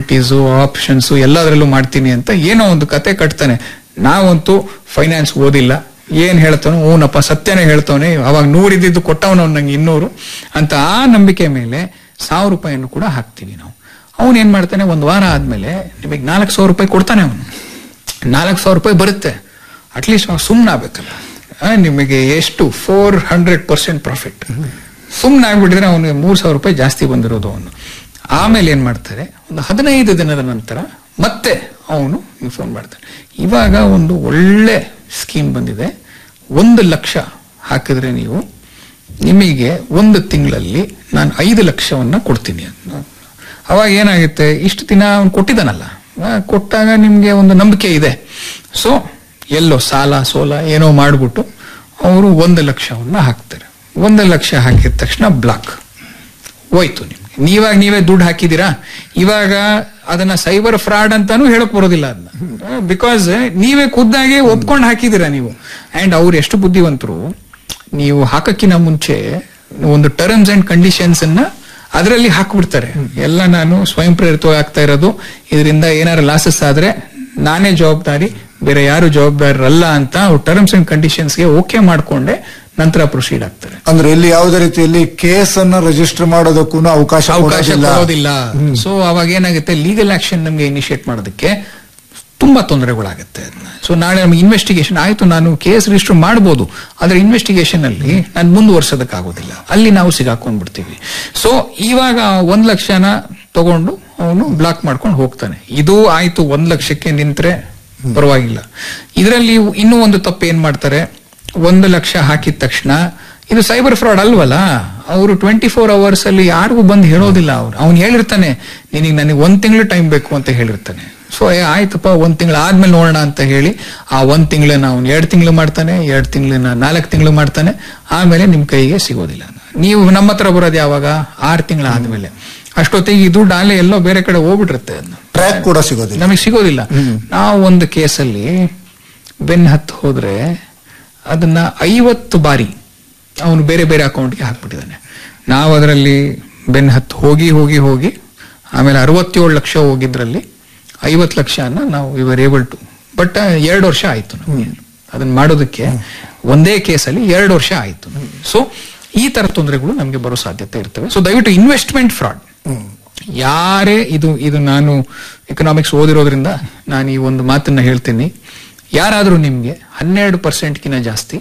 Securities options ಎಲ್ಲದರಲ್ಲೂ ಮಾಡ್ತೀನಿ ಅಂತ ಏನೋ ಒಂದು ಕತೆ ಕಟ್ತಾನೆ ನಾವಂತೂ ಫೈನಾನ್ಸ್ ಓದಿಲ್ಲ ಏನ್ ಹೇಳ್ತಾನೋ ಹೂನಪ್ಪ ಸತ್ಯನೇ ಹೇಳ್ತಾನೆ ಅವಾಗ ನೂರಿದ್ದು ಕೊಟ್ಟವನು ನಂಗೆ ಇನ್ನೂರು ಅಂತ ಆ ನಂಬಿಕೆ ಮೇಲೆ ಸಾವಿರ ರೂಪಾಯಿಯನ್ನು ಕೂಡ ಹಾಕ್ತೀವಿ ನಾವು ಅವನು ಏನ್ ಮಾಡ್ತಾನೆ ಒಂದು ವಾರ ಆದ್ಮೇಲೆ ನಿಮಗೆ ನಾಲ್ಕು ಸಾವಿರ ರೂಪಾಯಿ ಕೊಡ್ತಾನೆ ಅವನು ನಾಲ್ಕು ಸಾವಿರ ರೂಪಾಯಿ ಬರುತ್ತೆ ಅಟ್ಲೀಸ್ಟ್ ಸುಮ್ಮನೆ ಆಗ್ಬೇಕಲ್ಲ ಆ, ನಿಮಗೆ ಎಷ್ಟು ಫೋರ್ ಹಂಡ್ರೆಡ್ ಪರ್ಸೆಂಟ್ ಪ್ರಾಫಿಟ್ ಸುಮ್ಮನೆ ಆಗ್ಬಿಟ್ಟಿದ್ರೆ ಅವನಿಗೆ ಮೂರ್ ಸಾವಿರ ರೂಪಾಯಿ ಜಾಸ್ತಿ ಬಂದಿರೋದು ಅವನು ಆಮೇಲೆ ಏನ್ ಮಾಡ್ತಾರೆ ಒಂದು ಹದಿನೈದು ದಿನದ ನಂತರ ಮತ್ತೆ ಅವನು ಫೋನ್ ಮಾಡ್ತಾನೆ ಇವಾಗ ಒಂದು ಒಳ್ಳೆ ಸ್ಕೀಮ್ ಬಂದಿದೆ ಒಂದು ಲಕ್ಷ ಹಾಕಿದ್ರೆ ನೀವು ನಿಮಗೆ ಒಂದು ತಿಂಗಳಲ್ಲಿ ನಾನು ಐದು ಲಕ್ಷವನ್ನ ಕೊಡ್ತೀನಿ ಅಂತ ಅವಾಗ ಏನಾಗುತ್ತೆ ಇಷ್ಟು ದಿನ ಅವ್ನು ಕೊಟ್ಟಿದ್ದಾನಲ್ಲ ಆ, ಕೊಟ್ಟಾಗ ನಿಮ್ಗೆ ಒಂದು ನಂಬಿಕೆ ಇದೆ ಸೊ ಎಲ್ಲೋ ಸಾಲ ಸೋಲ ಏನೋ ಮಾಡ್ಬಿಟ್ಟು ಅವರು ಒಂದು ಲಕ್ಷವನ್ನ ಹಾಕ್ತಾರೆ ಒಂದು ಲಕ್ಷ ಹಾಕಿದ ತಕ್ಷಣ ಬ್ಲಾಕ್ ಹೋಯ್ತು ನಿಮ್ಗೆ ನೀವಾಗ ನೀವೇ ದುಡ್ಡು ಹಾಕಿದೀರಾ ಇವಾಗ ಅದನ್ನ ಸೈಬರ್ ಫ್ರಾಡ್ ಅಂತಾನು ಹೇಳಕ್ ಬರೋದಿಲ್ಲ ಅದನ್ನ ಬಿಕಾಸ್ ನೀವೇ ಖುದ್ದಾಗಿ ಒಪ್ಕೊಂಡು ಹಾಕಿದೀರಾ ನೀವು ಅಂಡ್ ಅವ್ರು ಎಷ್ಟು ಬುದ್ಧಿವಂತರು ನೀವು ಹಾಕಕ್ಕಿನ ಮುಂಚೆ ಒಂದು ಟರ್ಮ್ಸ್ ಅಂಡ್ ಕಂಡೀಷನ್ಸ್ ಅನ್ನ ಅದರಲ್ಲಿ ಹಾಕ್ಬಿಡ್ತಾರೆ ಎಲ್ಲ ನಾನು ಸ್ವಯಂ ಪ್ರೇರಿತವಾಗಿ ಆಗ್ತಾ ಇರೋದು ಇದರಿಂದ ಏನಾರು ಲಾಸಸ್ ಆದ್ರೆ ನಾನೇ ಜವಾಬ್ದಾರಿ ಬೇರೆ ಯಾರು ಜವಾಬ್ದಾರರಲ್ಲ ಅಂತ ಟರ್ಮ್ಸ್ ಅಂಡ್ ಕಂಡೀಷನ್ಸ್ಗೆ ಓಕೆ ಮಾಡ್ಕೊಂಡೆ ನಂತರ ಪ್ರೊಸೀಡ್ ಆಗ್ತಾರೆ ಅಂದ್ರೆ ಇಲ್ಲಿ ಯಾವುದೇ ರೀತಿಯಲ್ಲಿ ಕೇಸ್ ಅನ್ನ ರಿಜಿಸ್ಟರ್ ಮಾಡೋದಕ್ಕೂ ಅವಕಾಶ ಅವಕಾಶ ಕೊಡೋದಿಲ್ಲ. ಕೊಡೋದಿಲ್ಲ ಸೊ ಅವಾಗ ಏನಾಗುತ್ತೆ ಲೀಗಲ್ ಆಕ್ಷನ್ ನಮಗೆ ಇನಿಷಿಯೇಟ್ ಮಾಡೋದಕ್ಕೆ ತುಂಬಾ ತೊಂದರೆಗಳಾಗುತ್ತೆ ಸೊ ನಾಳೆ ನಮಗೆ ಇನ್ವೆಸ್ಟಿಗೇಷನ್ ಆಯ್ತು ನಾನು ಕೇಸ್ ರಿಜಿಸ್ಟರ್ ಮಾಡಬಹುದು ಆದ್ರೆ ಇನ್ವೆಸ್ಟಿಗೇಷನ್ ಅಲ್ಲಿ ನಾನು ಮುಂದುವರ್ಸೋದಕ್ಕಾಗೋದಿಲ್ಲ ಅಲ್ಲಿ ನಾವು ಸಿಗಾಕೊಂಡ್ಬಿಡ್ತೀವಿ ಸೊ ಇವಾಗ ಒಂದ್ ಲಕ್ಷನ ತಗೊಂಡು ಅವನು ಬ್ಲಾಕ್ ಮಾಡ್ಕೊಂಡು ಹೋಗ್ತಾನೆ ಇದು ಆಯ್ತು ಒಂದ್ ಲಕ್ಷಕ್ಕೆ ನಿಂತ್ರೆ ಪರವಾಗಿಲ್ಲ ಇದರಲ್ಲಿ ಇನ್ನೂ ಒಂದು ತಪ್ಪು ಏನ್ ಮಾಡ್ತಾರೆ ಒಂದು ಲಕ್ಷ ಹಾಕಿದ ತಕ್ಷಣ ಇದು ಸೈಬರ್ ಫ್ರಾಡ್ ಅಲ್ವಲ್ಲ ಅವರು ಟ್ವೆಂಟಿ ಫೋರ್ ಅವರ್ಸ್ ಅಲ್ಲಿ ಯಾರಿಗೂ ಬಂದು ಹೇಳೋದಿಲ್ಲ ಅವ್ರು ಅವ್ನು ಹೇಳಿರ್ತಾನೆ ನಿನಗೆ ನನಗೆ ಒಂದ್ ತಿಂಗಳು ಟೈಮ್ ಬೇಕು ಅಂತ ಹೇಳಿರ್ತಾನೆ ಸೊ ಆಯ್ತಪ್ಪ ಒಂದ್ ತಿಂಗಳು ಆದ್ಮೇಲೆ ನೋಡೋಣ ಅಂತ ಹೇಳಿ ಆ ಒಂದ್ ತಿಂಗಳನ್ನ ಅವ್ನು ಎರಡ್ ತಿಂಗಳು ಮಾಡ್ತಾನೆ ಎರಡ್ ತಿಂಗಳನ್ನ ನಾಲ್ಕು ತಿಂಗಳು ಮಾಡ್ತಾನೆ ಆಮೇಲೆ ನಿಮ್ ಕೈಗೆ ಸಿಗೋದಿಲ್ಲ ನೀವು ನಮ್ಮ ಹತ್ರ ಬರೋದು ಯಾವಾಗ ಆರು ತಿಂಗಳ ಆದ್ಮೇಲೆ ಅಷ್ಟೊತ್ತಿಗೆ ಈ ದುಡ್ಡು ಅಲ್ಲೇ ಎಲ್ಲೋ ಬೇರೆ ಕಡೆ ಹೋಗ್ಬಿಟ್ಟಿರುತ್ತೆ ಅದನ್ನ ಟ್ರ್ಯಾಕ್ ಕೂಡ ಸಿಗೋದಿಲ್ಲ ನಮಗೆ ಸಿಗೋದಿಲ್ಲ ನಾವು ಒಂದು ಕೇಸಲ್ಲಿ ಬೆನ್ ಹತ್ತು ಹೋದ್ರೆ ಅದನ್ನ ಐವತ್ತು ಬಾರಿ ಅವನು ಬೇರೆ ಬೇರೆ ಅಕೌಂಟ್ಗೆ ಹಾಕ್ಬಿಟ್ಟಿದ್ದಾನೆ ನಾವು ಅದರಲ್ಲಿ ಬೆನ್ ಹತ್ತು ಹೋಗಿ ಹೋಗಿ ಹೋಗಿ ಆಮೇಲೆ ಅರವತ್ತೇಳು ಲಕ್ಷ ಹೋಗಿದ್ರಲ್ಲಿ ಐವತ್ತು ಲಕ್ಷನ ನಾವು ಇವರ್ ಏಬಲ್ ಟು ಬಟ್ ಎರಡು ವರ್ಷ ಆಯ್ತು ನಮಗೆ ಅದನ್ನ ಮಾಡೋದಕ್ಕೆ ಒಂದೇ ಕೇಸಲ್ಲಿ ಎರಡು ವರ್ಷ ಆಯ್ತು ಸೊ ಈ ತರ ತೊಂದರೆಗಳು ನಮಗೆ ಬರೋ ಸಾಧ್ಯತೆ ಇರ್ತವೆ ಸೊ ದಯವಿಟ್ಟು ಇನ್ವೆಸ್ಟ್ಮೆಂಟ್ ಫ್ರಾಡ್ ಯಾರೇ ಇದು ಇದು ನಾನು ಎಕನಾಮಿಕ್ಸ್ ಓದಿರೋದ್ರಿಂದ ನಾನು ಈ ಒಂದು ಮಾತನ್ನ ಹೇಳ್ತೀನಿ ಯಾರಾದ್ರೂ ನಿಮ್ಗೆ ಹನ್ನೆರಡು ಪರ್ಸೆಂಟ್ಗಿನ ಜಾಸ್ತಿ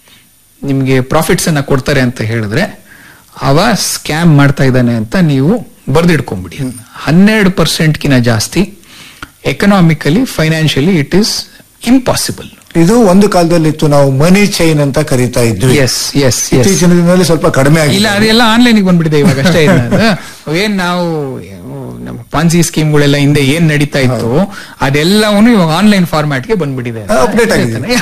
ನಿಮ್ಗೆ ಪ್ರಾಫಿಟ್ಸ್ ಅನ್ನ ಕೊಡ್ತಾರೆ ಅಂತ ಹೇಳಿದ್ರೆ ಅವ ಸ್ಕ್ಯಾಮ್ ಮಾಡ್ತಾ ಇದ್ದಾನೆ ಅಂತ ನೀವು ಬರ್ದಿಡ್ಕೊಂಬಿಡಿ ಹನ್ನೆರಡು ಪರ್ಸೆಂಟ್ಗಿನ ಜಾಸ್ತಿ economically financially it is impossible ಇದು ಒಂದು ಕಾಲದಲ್ಲಿ ಇತ್ತು ನಾವು ಮನಿ ಚೈನ್ ಅಂತ ಕರೀತಾ ಇದ್ವಿ ಎಸ್ ಎಸ್ ಎಸ್ ಇತ್ತೀಚಿನ ದಿನದಲ್ಲಿ ಸ್ವಲ್ಪ ಕಡಿಮೆ ಇಲ್ಲ ಆಗಿದೆ ಅದೆಲ್ಲ ಆನ್ಲೈನ್ ಬಂದ್ಬಿಟ್ಟಿದೆ ಇವಾಗ ಅಷ್ಟೇ ಇಲ್ಲ ಅದು. ಏನ್ ನಾವು ಏನು, ನಮ್ಮ ಪಾನ್ಸಿ ಸ್ಕೀಮ್ಗಳೆಲ್ಲ ಹಿಂದೆ ಏನ್ ನಡೀತಾ ಇತ್ತು ಅದೆಲ್ಲವನ್ನು ಇವಾಗ ಆನ್ಲೈನ್ ಫಾರ್ಮ್ಯಾಟ್ ಗೆ ಬಂದ್ಬಿಟ್ಟಿದೆ Update ಆಗಿದೆ.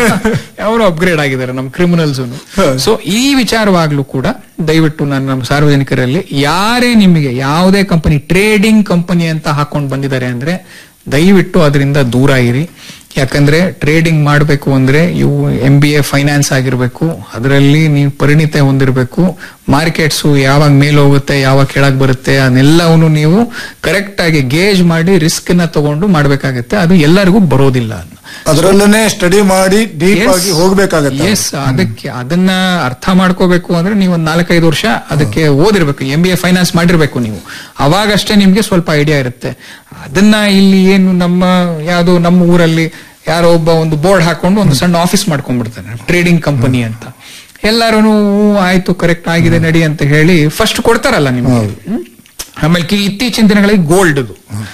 ಅವರು ಅಪ್ಗ್ರೇಡ್ ಆಗಿದ್ದಾರೆ ನಮ್ಮ ಕ್ರಿಮಿನಲ್ಸ್ ಹೌದು. ಸೊ ಈ ವಿಚಾರವಾಗ್ಲೂ ಕೂಡ ದಯವಿಟ್ಟು ನಾನು ನಮ್ಮ ಸಾರ್ವಜನಿಕರಲ್ಲಿ ಯಾರೇ ನಿಮಗೆ ಯಾವುದೇ ಕಂಪನಿ ಟ್ರೇಡಿಂಗ್ ಕಂಪನಿ ಅಂತ ಹಾಕೊಂಡು ಬಂದಿದ್ದಾರೆ ಅಂದ್ರೆ ದಯವಿಟ್ಟು ಅದರಿಂದ ದೂರ ಇರಿ ಯಾಕಂದ್ರೆ ಟ್ರೇಡಿಂಗ್ ಮಾಡಬೇಕು ಅಂದ್ರೆ ಇವು ಎಂ ಬಿ ಎ ಫೈನಾನ್ಸ್ ಆಗಿರ್ಬೇಕು ಅದರಲ್ಲಿ ನೀವು ಪರಿಣಿತಿ ಹೊಂದಿರಬೇಕು ಮಾರ್ಕೆಟ್ಸ್ ಯಾವಾಗ ಮೇಲ್ ಹೋಗುತ್ತೆ ಯಾವಾಗ ಕೆಳಗ್ ಬರುತ್ತೆ ಅದನ್ನೆಲ್ಲವನ್ನು ನೀವು ಕರೆಕ್ಟ್ ಆಗಿ ಗೇಜ್ ಮಾಡಿ ರಿಸ್ಕ್ ನ ತಗೊಂಡು ಮಾಡ್ಬೇಕಾಗತ್ತೆ ಅದು ಎಲ್ಲರಿಗೂ ಬರೋದಿಲ್ಲ ಅದರಲ್ಲೇ ಸ್ಟಡಿ ಮಾಡಿ ಡೀಪ್ Yes. ಆಗಿ ಹೋಗ್ಬೇಕಾಗತ್ತೆ ಎಸ್ ಅದಕ್ಕೆ ಅದನ್ನ ಅರ್ಥ ಮಾಡ್ಕೋಬೇಕು ಅಂದ್ರೆ ನೀವು ಒಂದ್ ನಾಲ್ಕೈದು ವರ್ಷ ಅದಕ್ಕೆ ಓದಿರ್ಬೇಕು ಎಂ ಬಿ ಎ ಫೈನಾನ್ಸ್ ಮಾಡಿರ್ಬೇಕು ನೀವು ಅವಾಗಷ್ಟೇ ನಿಮ್ಗೆ ಸ್ವಲ್ಪ ಐಡಿಯಾ ಇರುತ್ತೆ ಅದನ್ನ ಇಲ್ಲಿ ಏನು ನಮ್ಮ ಯಾವ್ದೋ ನಮ್ಮ ಊರಲ್ಲಿ ಯಾರೋ ಒಬ್ಬ ಒಂದು ಬೋರ್ಡ್ ಹಾಕೊಂಡು ಒಂದು ಸಣ್ಣ ಆಫೀಸ್ ಮಾಡ್ಕೊಂಡ್ಬಿಡ್ತಾನೆ ಟ್ರೇಡಿಂಗ್ ಕಂಪನಿ ಅಂತ ಎಲ್ಲಾರು ಆಯ್ತು ಕರೆಕ್ಟ್ ಆಗಿದೆ ನಡಿ ಅಂತ ಹೇಳಿ ಫಸ್ಟ್ ಕೊಡ್ತಾರಲ್ಲ ನಿಮ್ಗೆ ಹ್ಮ್? ಆಮೇಲೆ ಕಿ- ಇತ್ತೀಚಿನ ದಿನಗಳಲ್ಲಿ ಗೋಲ್ಡ್ದು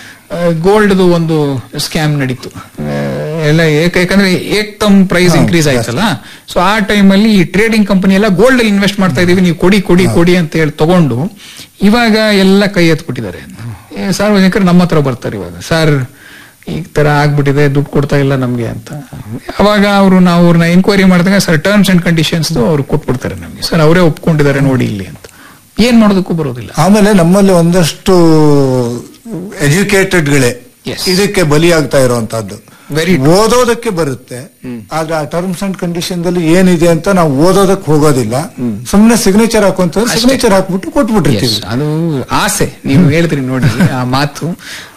ಗೋಲ್ಡ್ದು ಒಂದು ಸ್ಕ್ಯಾಮ್ ನಡೀತು ಆ, ಎಲ್ಲ ಏಕ ಯಾಕಂದ್ರೆ ಏಕ್ತಮ್ ಪ್ರೈಸ್ ಇನ್ಕ್ರೀಸ್ ಆಯ್ತಲ್ಲ ಸೊ ಆ ಟೈಮಲ್ಲಿ ಈ ಟ್ರೇಡಿಂಗ್ ಕಂಪನಿ ಎಲ್ಲ ಗೋಲ್ಡ್ ಅಲ್ಲಿ ಇನ್ವೆಸ್ಟ್ ಮಾಡ್ತಾ ಇದೀವಿ ನೀವು ಕೊಡಿ ಕೊಡಿ ಕೊಡಿ ಅಂತ ಹೇಳಿ ತಗೊಂಡು ಇವಾಗ ಎಲ್ಲ ಕೈ ಎತ್ಬಿಟ್ಟಿದ್ದಾರೆ ಏ, ಸಾರ್ವಜನಿಕರು ನಮ್ಮ ಹತ್ರ ಬರ್ತಾರೆ ಇವಾಗ ಸರ್ ಈ ತರ ಆಗ್ಬಿಟ್ಟಿದೆ ದುಡ್ಡು ಕೊಡ್ತಾ ಇಲ್ಲ ನಮ್ಗೆ ಅಂತ ಅವಾಗ ಅವರು ನಾವು ಅವ್ರನ್ನ ಎನ್ಕ್ವೈರಿ ಮಾಡಿದಾಗ ಸರ್ ಟರ್ಮ್ಸ್ ಅಂಡ್ ಕಂಡೀಷನ್ಸ್ ಅವ್ರು ಕೊಟ್ಬಿಡ್ತಾರೆ ನಮ್ಗೆ ಸರ್ ಅವರೇ ಒಪ್ಕೊಂಡಿದ್ದಾರೆ ನೋಡಿ ಇಲ್ಲಿ ಅಂತ ಏನ್ ಮಾಡೋದಕ್ಕೂ ಬರೋದಿಲ್ಲ ಆಮೇಲೆ ನಮ್ಮಲ್ಲಿ ಒಂದಷ್ಟು ಎಜುಕೇಟೆಡ್ಗಳೇ Yes. ಇದಕ್ಕೆ ಬಲಿಯಾಗ್ತಾ ಇರುವಂತಹದ್ದು Very ಓದೋದಕ್ಕೆ ಬರುತ್ತೆ ಆದ್ರೆ ಆ ಟರ್ಮ್ಸ್ ಅಂಡ್ ಕಂಡೀಷನ್ ದಲ್ಲಿ ಏನಿದೆ ಅಂತ ನಾವು ಓದೋದಕ್ಕೆ ಹೋಗೋದಿಲ್ಲ ಸುಮ್ಮನೆ ಸಿಗ್ನೇಚರ್ ಹಾಕುವಂತ ಸಿಗ್ನೇಚರ್ ಹಾಕ್ಬಿಟ್ಟು ಕೊಟ್ಬಿಟ್ಟಿರ್ತೀವಿ Yes, ಅದು ಆಸೆ ನೀವು ಹೇಳಿದ್ರಿ ನೋಡಿ ಆ ಮಾತು